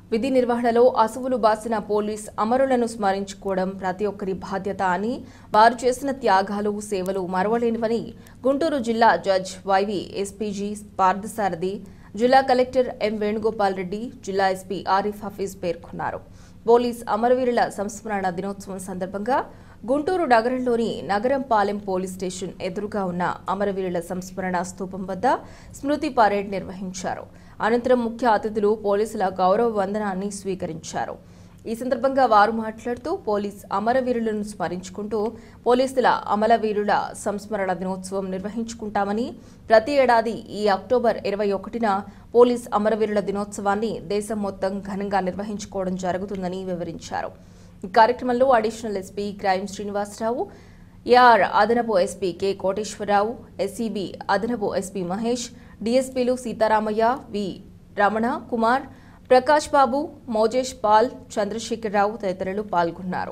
విధి నిర్వహణలో అసువులు బాసిన పోలీస్ అమరులను స్మరించుకోవడం ప్రతి ఒక్కరి బాధ్యత అని వారు చేసిన త్యాగాలు సేవలు మరవలేనివని గుంటూరు జిల్లా జడ్జ్ వైవి ఎస్పీజీ పార్థసారథి జిల్లా కలెక్టర్ ఎం వేణుగోపాల్ రెడ్డి జిల్లా ఎస్పీ ఆరిఫ్ హఫీజ్ పేర్కొన్నారు పోలీస్ అమరవీరుల సంస్మరణ దినోత్సవం సందర్భంగా గుంటూరు నగరంలోని నగరంపాలెం పోలీస్ స్టేషన్ ఎదురుగా ఉన్న అమరవీరుల సంస్మరణ స్తూపం వద్ద స్మృతి పరేడ్ నిర్వహించారు అనంతరం ముఖ్య అతిథులు పోలీసుల గౌరవ వందనాన్ని స్వీకరించారు ఈ సందర్భంగా వారు మాట్లాడుతూ పోలీస్ అమరవీరులను స్మరించుకుంటూ పోలీసుల అమరవీరుల సంస్మరణ దినోత్సవం నిర్వహించుకుంటామని ప్రతి ఏడాది ఈ అక్టోబర్ ఇరవై ఒకటిన పోలీస్ అమరవీరుల దినోత్సవాన్ని దేశం మొత్తం ఘనంగా నిర్వహించుకోవడం జరుగుతుందని వివరించారు ఈ కార్యక్రమంలో additional SP crime Srinivasarao AR అదనపు ఎస్పీ కె కోటేశ్వరరావు ఎస్సీబీ అదనపు ఎస్పీ మహేష్ డీఎస్పీలు సీతారామయ్య వి రమణ కుమార్ ప్రకాష్ బాబు మోజేష్ పాల్ చంద్రశేఖరరావు తదితరులు పాల్గొన్నారు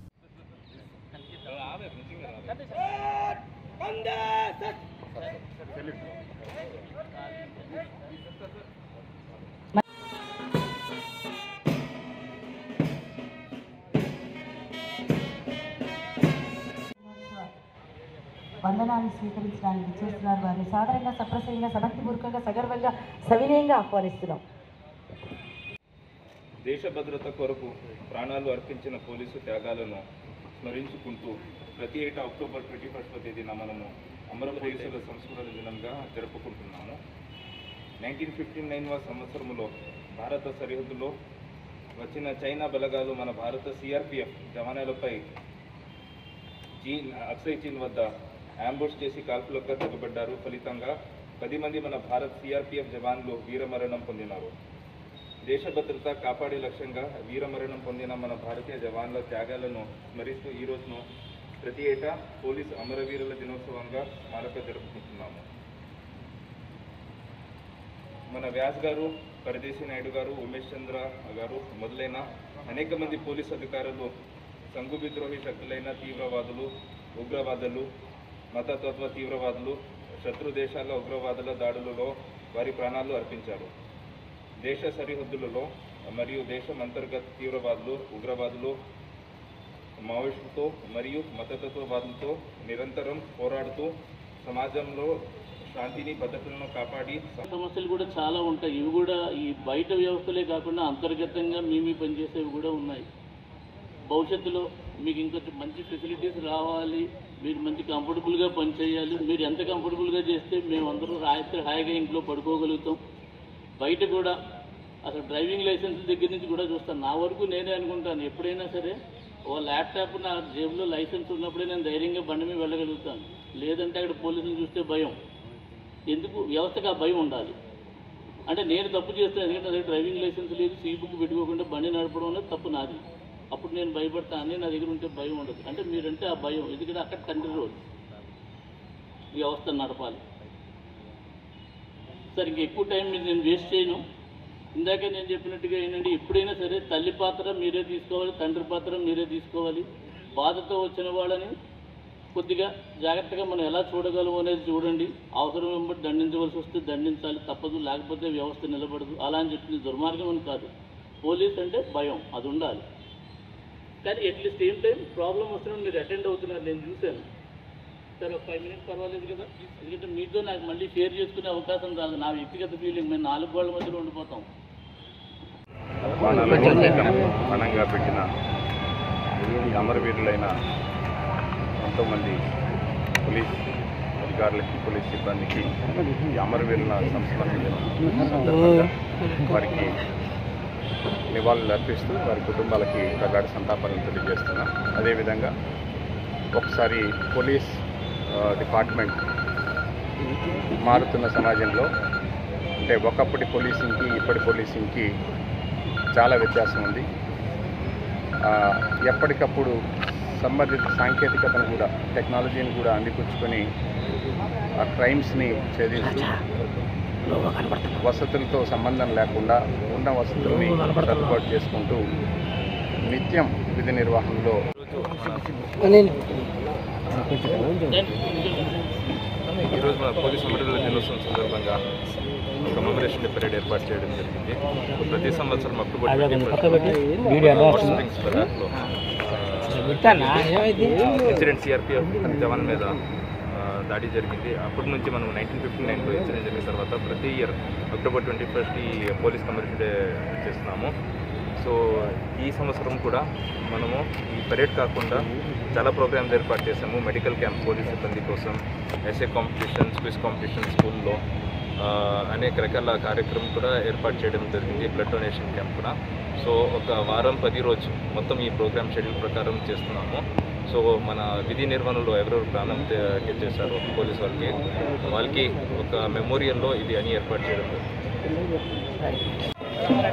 వందనాన్ని స్వీకరించడానికి చేస్తున్నారు వారిని సాధారణంగా సప్రసంగా సమర్థపూర్వకంగా సగర్వంగా సవినయంగా ఆహ్వానిస్తున్నాం దేశ భద్రత కొరకు ప్రాణాలు అర్పించిన పోలీసు త్యాగాలను స్మరించుకుంటూ ప్రతి ఏటా అక్టోబర్ ట్వంటీ ఫస్ట్ తేదీన మనము అమర పోలీసుల సంస్మరణ దినంగా జరుపుకుంటున్నాము నైన్టీన్ ఫిఫ్టీ నైన్వ సంవత్సరంలో భారత సరిహద్దులో వచ్చిన చైనా బలగాలు మన భారత సిఆర్పిఎఫ్ జవానాలపై చీన్ అక్సై చీన్ వద్ద అంబుష్ చేసి కాల్పులకు తెగబడ్డారు ఫలితంగా పది మంది మన భారత్ సిఆర్పిఎఫ్ జవాన్లు వీరమరణం పొందినారు దేశ భద్రత కాపాడే లక్ష్యంగా వీరమరణం పొందిన మన భారతీయ జవాన్ల త్యాగాలను స్మరిస్తూ ఈ రోజును ప్రతి ఏటా పోలీస్ అమరవీరుల దినోత్సవంగా స్మారక జరుపుకుంటున్నాము మన వ్యాస్ గారు పరదేశీ నాయుడు గారు ఉమేష్ చంద్ర గారు మొదలైన అనేక మంది పోలీస్ అధికారులు సంఘు విద్రోహి శక్తులైన తీవ్రవాదులు ఉగ్రవాదులు మతతత్వ తీవ్రవాదులు శత్రు దేశాల ఉగ్రవాదుల దాడులలో వారి ప్రాణాలు అర్పించారు దేశ సరిహద్దులలో మరియు దేశం అంతర్గత తీవ్రవాదులు ఉగ్రవాదులు మావోయిస్టులతో మరియు మతతత్వవాదులతో నిరంతరం పోరాడుతూ సమాజంలో శాంతిని భద్రతలను కాపాడి సమస్యలు కూడా చాలా ఉంటాయి ఇవి కూడా ఈ బయట వ్యవస్థలే కాకుండా అంతర్గతంగా మేము పనిచేసేవి కూడా ఉన్నాయి భవిష్యత్తులో మీకు ఇంకొంచెం మంచి ఫెసిలిటీస్ రావాలి మీరు మంచి కంఫర్టబుల్గా పనిచేయాలి మీరు ఎంత కంఫర్టబుల్గా చేస్తే మేము అందరూ రాత్రి హాయిగా ఇంట్లో పడుకోగలుగుతాం బయట కూడా అసలు డ్రైవింగ్ లైసెన్స్ దగ్గర నుంచి కూడా చూస్తాను నా వరకు నేనే అనుకుంటాను ఎప్పుడైనా సరే ఓ ల్యాప్టాప్ నా జేబులో లైసెన్స్ ఉన్నప్పుడే నేను ధైర్యంగా బండి మీద వెళ్ళగలుగుతాను లేదంటే అక్కడ పోలీసులు చూస్తే భయం ఎందుకు వ్యవస్థకు ఆ భయం ఉండాలి అంటే నేను తప్పు చేస్తాను ఎందుకంటే నా దగ్గర డ్రైవింగ్ లైసెన్స్ లేదు సీ బుక్ పెట్టుకోకుండా బండి నడపడం అనేది తప్పు నాది అప్పుడు నేను భయపడతాను నా దగ్గర ఉంటే భయం ఉండదు అంటే మీరంటే ఆ భయం ఎందుకంటే అక్కడ తండ్రి రోడ్ వ్యవస్థను నడపాలి సరే ఇంక ఎక్కువ టైం మీద నేను వేస్ట్ చేయను ఇందాక నేను చెప్పినట్టుగా ఏంటంటే ఎప్పుడైనా సరే తల్లి పాత్ర మీరే తీసుకోవాలి తండ్రి పాత్ర మీరే తీసుకోవాలి బాధతో వచ్చిన వాళ్ళని కొద్దిగా జాగ్రత్తగా మనం ఎలా చూడగలము అనేది చూడండి అవసరం వెంబడి దండించవలసి వస్తే దండించాలి తప్పదు లేకపోతే వ్యవస్థ నిలబడదు అలా అని చెప్పింది దుర్మార్గం అని కాదు పోలీస్ అంటే భయం అది ఉండాలి కానీ అట్లీస్ట్ సేమ్ టైం ప్రాబ్లం వస్తున్నప్పుడు మీరు అటెండ్ అవుతున్నారు నేను చూశాను సరే ఒక ఫైవ్ మినిట్స్ పర్వాలేదు కదా ఎందుకంటే మీతో నాకు మళ్ళీ షేర్ చేసుకునే అవకాశం రాదు నా వ్యక్తిగత ఫీలింగ్ మేము నాలుగు గోళ్ల మధ్యలో ఉండిపోతాం ప్రాణాలను సైతం పణంగా పెట్టిన ఈ అమరవీరులైన ఎంతోమంది పోలీస్ అధికారులకి పోలీస్ సిబ్బందికి ఈ అమరవీరుల సంస్మరణ దినం సందర్భంగా వారికి నివాళులు అర్పిస్తూ వారి కుటుంబాలకి ప్రగాఢ సంతాపాలను తెలియజేస్తున్నాం అదేవిధంగా ఒకసారి పోలీస్ ఆ, డిపార్ట్మెంట్ మారుతున్న సమాజంలో అంటే ఒకప్పటి పోలీసింగ్కి ఇప్పటి పోలీసింగ్కి చాలా వ్యత్యాసం ఉంది ఆ, ఎప్పటికప్పుడు సంబంధిత సాంకేతికతను కూడా టెక్నాలజీని కూడా అందిపుచ్చుకొని ఆ క్రైమ్స్ని ఛేదిస్తూ వసతులతో సంబంధం లేకుండా ఉన్న వసతుల్ని సర్దుబాటు చేసుకుంటూ నిత్యం విధి నిర్వహణలో ఈరోజు మన పోలీస్ అమరుల దినోత్సవం సందర్భంగా కమమరేషన్ పరేడ్ ఏర్పాటు చేయడం జరిగింది సో ప్రతి సంవత్సరం అక్టోబర్ హోట్ స్ప్రింగ్స్ బరాక్లో ఇన్సిడెంట్ సిఆర్పిఎఫ్ జవాన్ మీద ఆ, దాడి జరిగింది అప్పటి నుంచి మనం నైన్టీన్ ఫిఫ్టీ నైన్లో ఇన్సిడెంట్ జరిగిన తర్వాత ప్రతి ఇయర్ అక్టోబర్ ట్వంటీ ఫస్ట్ ఈ పోలీస్ కమర్షియల్ డే చేస్తున్నాము సో ఈ సంవత్సరం కూడా మనము ఈ పరేడ్ కాకుండా చాలా ప్రోగ్రామ్స్ ఏర్పాటు చేసాము మెడికల్ క్యాంప్ పోలీస్ సిబ్బంది కోసం ఎస్ఏ కాంపిటీషన్ క్విజ్ కాంపిటీషన్ స్కూల్లో ఆ, అనేక రకాల కార్యక్రమం కూడా ఏర్పాటు చేయడం జరిగింది బ్లడ్ డొనేషన్ క్యాంప్ కూడా సో ఒక వారం పది రోజు మొత్తం ఈ ప్రోగ్రామ్ షెడ్యూల్ ప్రకారం చేస్తున్నాము సో మన విధి నిర్వహణలో ఎవరెవరు ప్రాణం తే- చేశారో పోలీస్ వాళ్ళకి వాళ్ళకి ఒక మెమోరియల్లో ఇది అని ఏర్పాటు చేయడం జరిగింది